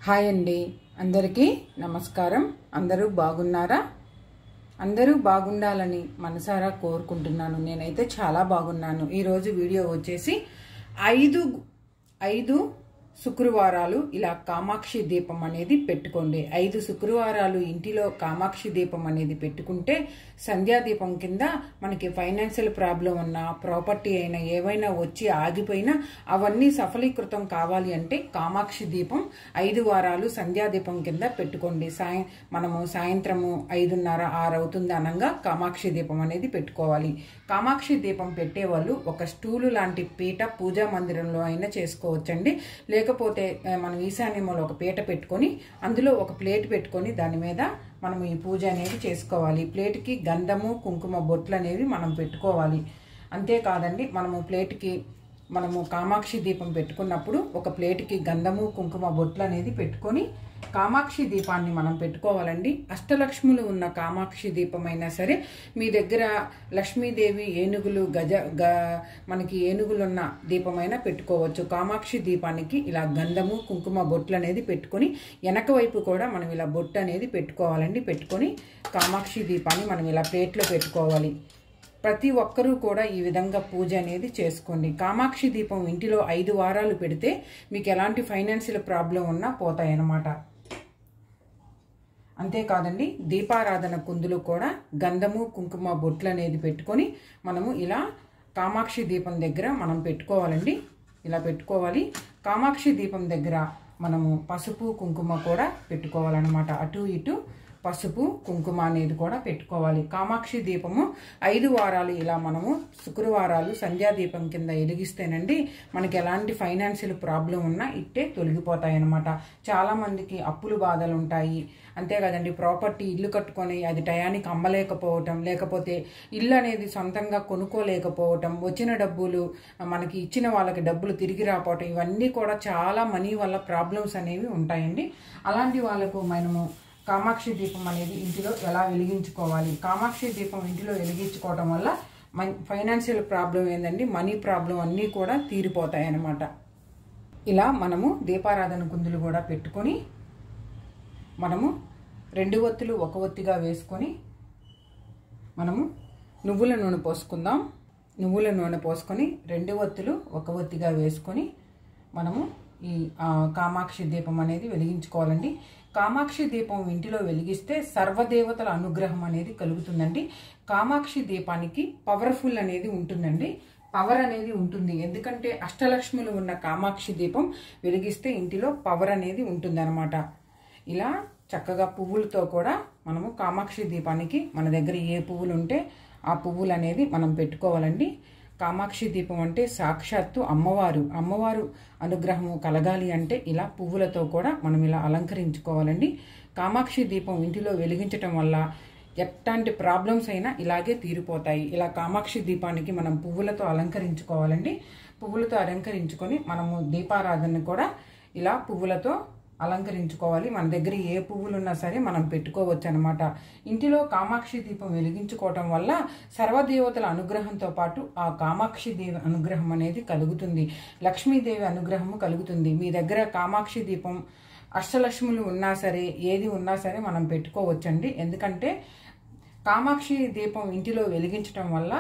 hi అండి అందరికీ నమస్కారం అందరూ బాగున్నారా అందరూ బాగుండాలని మనసారా కోరుకుంటున్నాను నేనైతే చాలా బాగున్నాను ఈరోజు వీడియో వచ్చేసి ఐదు ఐదు శుక్రవారాలు ఇలా కామాక్షి దీపం అనేది పెట్టుకోండి ఐదు శుక్రవారాలు ఇంటిలో కామాక్షి దీపం అనేది పెట్టుకుంటే సంధ్యా దీపం కింద మనకి ఫైనాన్షియల్ ప్రాబ్లం ఉన్నా ప్రాపర్టీ అయినా ఏవైనా వచ్చి ఆగిపోయినా అవన్నీ సఫలీకృతం కావాలి అంటే కామాక్షి దీపం ఐదు వారాలు సంధ్యా దీపం కింద పెట్టుకోండి సాయం మనము సాయంత్రము ఐదున్నర ఆరు అవుతుంది అనగా కామాక్షి దీపం అనేది పెట్టుకోవాలి కామాక్షి దీపం పెట్టేవాళ్ళు ఒక స్టూలు లాంటి పీట పూజా మందిరంలో అయినా చేసుకోవచ్చండి లేకపోతే ఆ, మనం ఈశాన్యంలో ఒక పీట పెట్టుకొని అందులో ఒక ప్లేట్ పెట్టుకొని దాని మీద మనం ఈ పూజ అనేది చేసుకోవాలి ప్లేట్కి గంధము కుంకుమ బొట్లు అనేవి మనం పెట్టుకోవాలి అంతేకాదండి మనము ప్లేట్కి మనము కామాక్షి దీపం పెట్టుకున్నప్పుడు ఒక ప్లేట్కి గంధము కుంకుమ బొట్లు అనేది పెట్టుకొని కామాక్షి దీపాన్ని మనం పెట్టుకోవాలండి అష్టలక్ష్ములు ఉన్న కామాక్షి దీపం అయినా సరే మీ దగ్గర లక్ష్మీదేవి ఏనుగులు గజ గ మనకి ఏనుగులున్న దీపమైనా పెట్టుకోవచ్చు కామాక్షి దీపానికి ఇలా గంధము కుంకుమ బొట్లు అనేది పెట్టుకొని వెనక వైపు కూడా మనం ఇలా బొట్టు అనేది పెట్టుకోవాలండి పెట్టుకొని కామాక్షి దీపాన్ని మనం ఇలా ప్లేట్లో పెట్టుకోవాలి ప్రతి ఒక్కరూ కూడా ఈ విధంగా పూజ అనేది చేసుకోండి కామాక్షి దీపం ఇంటిలో ఐదు వారాలు పెడితే మీకు ఎలాంటి ఫైనాన్షియల్ ప్రాబ్లం ఉన్నా పోతాయన్నమాట అంతేకాదండి దీపారాధన కుందులు కూడా గంధము కుంకుమ బొట్లు అనేది పెట్టుకొని మనము ఇలా కామాక్షి దీపం దగ్గర మనం పెట్టుకోవాలండి ఇలా పెట్టుకోవాలి కామాక్షి దీపం దగ్గర మనము పసుపు కుంకుమ కూడా పెట్టుకోవాలన్నమాట అటు ఇటు పసుపు కుంకుమ అనేది కూడా పెట్టుకోవాలి కామాక్షి దీపము ఐదు వారాలు ఇలా మనము శుక్రవారాలు సంధ్యా దీపం కింద వెలిగిస్తేనండి మనకి ఎలాంటి ఫైనాన్షియల్ ప్రాబ్లం ఉన్నా ఇట్టే తొలగిపోతాయి అనమాట చాలా మందికి అప్పులు బాధలు ఉంటాయి అంతే కదండి ప్రాపర్టీ ఇల్లు కట్టుకొని అది టయానికి అమ్మలేకపోవటం లేకపోతే ఇల్లు అనేది సొంతంగా కొనుక్కోలేకపోవటం వచ్చిన డబ్బులు మనకి ఇచ్చిన వాళ్ళకి డబ్బులు తిరిగి రాపోవటం ఇవన్నీ కూడా చాలా మనీ వల్ల ప్రాబ్లమ్స్ అనేవి ఉంటాయండి అలాంటి వాళ్ళకు మనము కామాక్షి దీపం అనేది ఇంటిలో ఎలా వెలిగించుకోవాలి కామాక్షి దీపం ఇంటిలో వెలిగించుకోవటం వల్ల మన ఫైనాన్షియల్ ప్రాబ్లం ఏందండి మనీ ప్రాబ్లం అన్నీ కూడా తీరిపోతాయి అన్నమాట ఇలా మనము దీపారాధన కుందులు కూడా పెట్టుకొని మనము రెండు ఒత్తులు ఒక ఒత్తిగా వేసుకొని మనము నువ్వుల నూనె పోసుకుందాం నువ్వుల నూనె పోసుకొని రెండు ఒత్తులు ఒక ఒత్తిగా వేసుకొని మనము ఈ ఆ, కామాక్షి దీపం అనేది వెలిగించుకోవాలండి కామాక్షి దీపం ఇంటిలో వెలిగిస్తే సర్వదేవతల అనుగ్రహం అనేది కలుగుతుందండి కామాక్షి దీపానికి పవర్ఫుల్ అనేది ఉంటుందండి పవర్ అనేది ఉంటుంది ఎందుకంటే అష్టలక్ష్ములు ఉన్న కామాక్షి దీపం వెలిగిస్తే ఇంటిలో పవర్ అనేది ఉంటుందన్నమాట ఇలా చక్కగా పువ్వులతో కూడా మనము కామాక్షి దీపానికి మన దగ్గర ఏ పువ్వులు ఉంటే ఆ పువ్వులు అనేది మనం పెట్టుకోవాలండి కామాక్షి దీపం అంటే సాక్షాత్తు అమ్మవారు అమ్మవారు అనుగ్రహము కలగాలి అంటే ఇలా పువ్వులతో కూడా మనం ఇలా అలంకరించుకోవాలండి కామాక్షి దీపం ఇంటిలో వెలిగించటం వల్ల ఎట్లాంటి ప్రాబ్లమ్స్ అయినా ఇలాగే తీరిపోతాయి ఇలా కామాక్షి దీపానికి మనం పువ్వులతో అలంకరించుకోవాలండి పువ్వులతో అలంకరించుకొని మనము దీపారాధన కూడా ఇలా పువ్వులతో అలంకరించుకోవాలి మన దగ్గర ఏ పువ్వులు ఉన్నా సరే మనం పెట్టుకోవచ్చు అనమాట ఇంటిలో కామాక్షి దీపం వెలిగించుకోవటం వల్ల సర్వదేవతల అనుగ్రహంతో పాటు ఆ కామాక్షి దేవి అనుగ్రహం అనేది కలుగుతుంది లక్ష్మీదేవి అనుగ్రహము కలుగుతుంది మీ దగ్గర కామాక్షి దీపం అష్టలక్ష్ములు ఉన్నా సరే ఏది ఉన్నా సరే మనం పెట్టుకోవచ్చండి ఎందుకంటే కామాక్షి దీపం ఇంటిలో వెలిగించటం వల్ల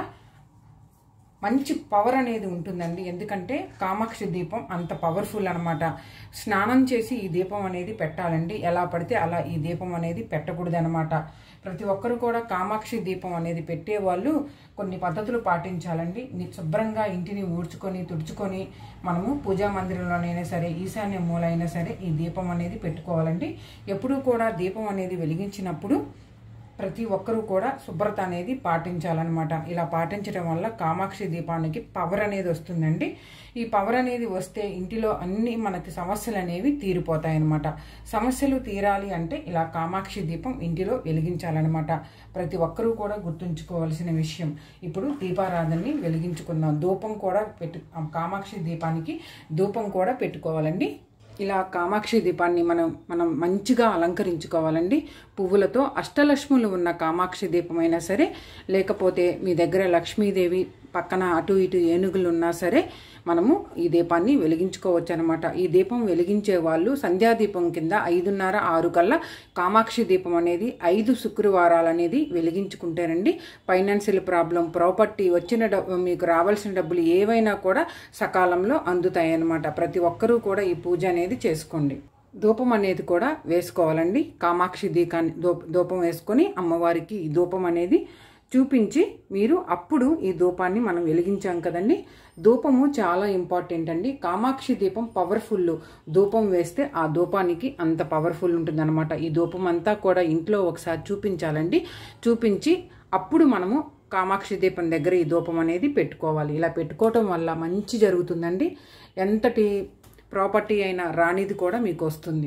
మంచి పవర్ అనేది ఉంటుందండి ఎందుకంటే కామాక్షి దీపం అంత పవర్ఫుల్ అనమాట స్నానం చేసి ఈ దీపం అనేది పెట్టాలండి ఎలా పడితే అలా ఈ దీపం అనేది పెట్టకూడదు అనమాట ప్రతి ఒక్కరు కూడా కామాక్షి దీపం అనేది పెట్టేవాళ్ళు కొన్ని పద్ధతులు పాటించాలండి ని- శుభ్రంగా ఇంటిని ఊడ్చుకొని తుడుచుకొని మనము పూజా మందిరంలోనైనా సరే ఈశాన్య మూల అయినా సరే ఈ దీపం అనేది పెట్టుకోవాలండి ఎప్పుడూ కూడా దీపం అనేది వెలిగించినప్పుడు ప్రతి ఒక్కరూ కూడా శుభ్రత అనేది పాటించాలన్నమాట ఇలా పాటించడం వల్ల కామాక్షి దీపానికి పవర్ అనేది వస్తుందండి ఈ పవర్ అనేది వస్తే ఇంటిలో అన్ని మనకి సమస్యలు అనేవి తీరిపోతాయన్నమాట సమస్యలు తీరాలి అంటే ఇలా కామాక్షి దీపం ఇంటిలో వెలిగించాలన్నమాట ప్రతి ఒక్కరూ కూడా గుర్తుంచుకోవాల్సిన విషయం ఇప్పుడు దీపారాధనని వెలిగించుకుందాం ధూపం కూడా పెట్టు కామాక్షి దీపానికి ధూపం కూడా పెట్టుకోవాలండి ఇలా కామాక్షి దీపాన్ని మనం మనం మంచిగా అలంకరించుకోవాలండి పువ్వులతో అష్టలక్ష్ములు ఉన్న కామాక్షి దీపమైనా సరే లేకపోతే మీ దగ్గర లక్ష్మీదేవి పక్కన అటు ఇటు ఏనుగులు ఉన్నా సరే మనము ఈ దీపాన్ని వెలిగించుకోవచ్చు అనమాట ఈ దీపం వెలిగించే వాళ్ళు సంధ్యాదీపం కింద ఐదున్నర ఆరు కల్లా కామాక్షి దీపం అనేది ఐదు శుక్రవారాలు అనేది వెలిగించుకుంటేనండి ఫైనాన్షియల్ ప్రాబ్లం ప్రాపర్టీ వచ్చిన డబ్బు మీకు రావాల్సిన డబ్బులు ఏవైనా కూడా సకాలంలో అందుతాయి అన్నమాట ప్రతి ఒక్కరూ కూడా ఈ పూజ అనేది చేసుకోండి ధూపం అనేది కూడా వేసుకోవాలండి కామాక్షి దీకాన్ని ధూపం వేసుకొని అమ్మవారికి ఈ ధూపం అనేది చూపించి మీరు అప్పుడు ఈ ధూపాన్ని మనం వెలిగించాం కదండి ధూపము చాలా ఇంపార్టెంట్ అండి కామాక్షి దీపం పవర్ఫుల్ ధూపం వేస్తే ఆ ధూపానికి అంత పవర్ఫుల్ ఉంటుందన్నమాట ఈ ధూపం అంతా కూడా ఇంట్లో ఒకసారి చూపించాలండి చూపించి అప్పుడు మనము కామాక్షి దీపం దగ్గర ఈ ధూపం అనేది పెట్టుకోవాలి ఇలా పెట్టుకోవటం వల్ల మంచి జరుగుతుందండి ఎంతటి ప్రాపర్టీ అయినా రానిది కూడా మీకు వస్తుంది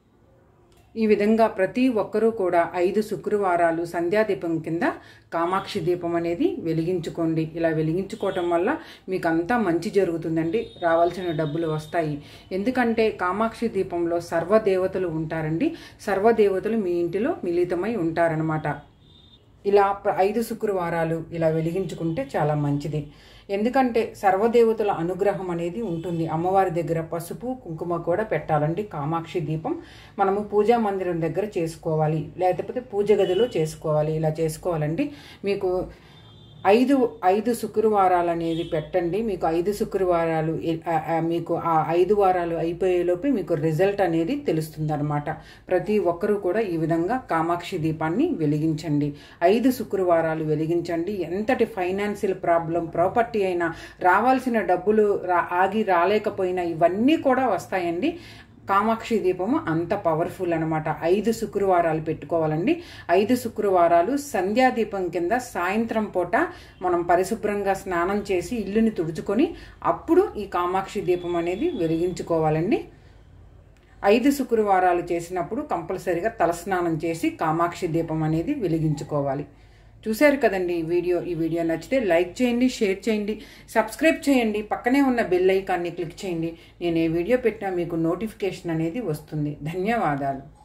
ఈ విధంగా ప్రతి ఒక్కరూ కూడా ఐదు శుక్రవారాలు సంధ్యాదీపం కింద కామాక్షి దీపం అనేది వెలిగించుకోండి ఇలా వెలిగించుకోవటం వల్ల మీకు అంతా మంచి జరుగుతుందండి రావాల్సిన డబ్బులు వస్తాయి ఎందుకంటే కామాక్షి దీపంలో సర్వదేవతలు ఉంటారండి సర్వదేవతలు మీ ఇంటిలో మిళితమై ఉంటారనమాట ఇలా ఐదు శుక్రవారాలు ఇలా వెలిగించుకుంటే చాలా మంచిది ఎందుకంటే సర్వదేవతల అనుగ్రహం అనేది ఉంటుంది అమ్మవారి దగ్గర పసుపు కుంకుమ కూడా పెట్టాలండి కామాక్షి దీపం మనము పూజా మందిరం దగ్గర చేసుకోవాలి లేకపోతే పూజ గదిలో చేసుకోవాలి ఇలా చేసుకోవాలండి మీకు ఐదు ఐదు శుక్రవారాలు అనేది పెట్టండి మీకు ఐదు శుక్రవారాలు మీకు ఆ ఐదు వారాలు అయిపోయేలోపే మీకు రిజల్ట్ అనేది తెలుస్తుంది అనమాట ప్రతి ఒక్కరూ కూడా ఈ విధంగా కామాక్షి దీపాన్ని వెలిగించండి ఐదు శుక్రవారాలు వెలిగించండి ఎంతటి ఫైనాన్షియల్ ప్రాబ్లం ప్రాపర్టీ అయినా రావాల్సిన డబ్బులు రా ఆగి రాలేకపోయినా ఇవన్నీ కూడా వస్తాయండి కామాక్షి దీపము అంత పవర్ఫుల్ అనమాట ఐదు శుక్రవారాలు పెట్టుకోవాలండి ఐదు శుక్రవారాలు సంధ్యాదీపం కింద సాయంత్రం పూట మనం పరిశుభ్రంగా స్నానం చేసి ఇల్లుని తుడుచుకొని అప్పుడు ఈ కామాక్షి దీపం అనేది వెలిగించుకోవాలండి ఐదు శుక్రవారాలు చేసినప్పుడు కంపల్సరిగా తలస్నానం చేసి కామాక్షి దీపం అనేది వెలిగించుకోవాలి చూశారు కదండి ఈ వీడియో ఈ వీడియో నచ్చితే లైక్ చేయండి షేర్ చేయండి సబ్స్క్రైబ్ చేయండి పక్కనే ఉన్న బెల్ ఐకాన్ని క్లిక్ చేయండి నేను ఏ వీడియో పెట్టినా మీకు నోటిఫికేషన్ అనేది వస్తుంది ధన్యవాదాలు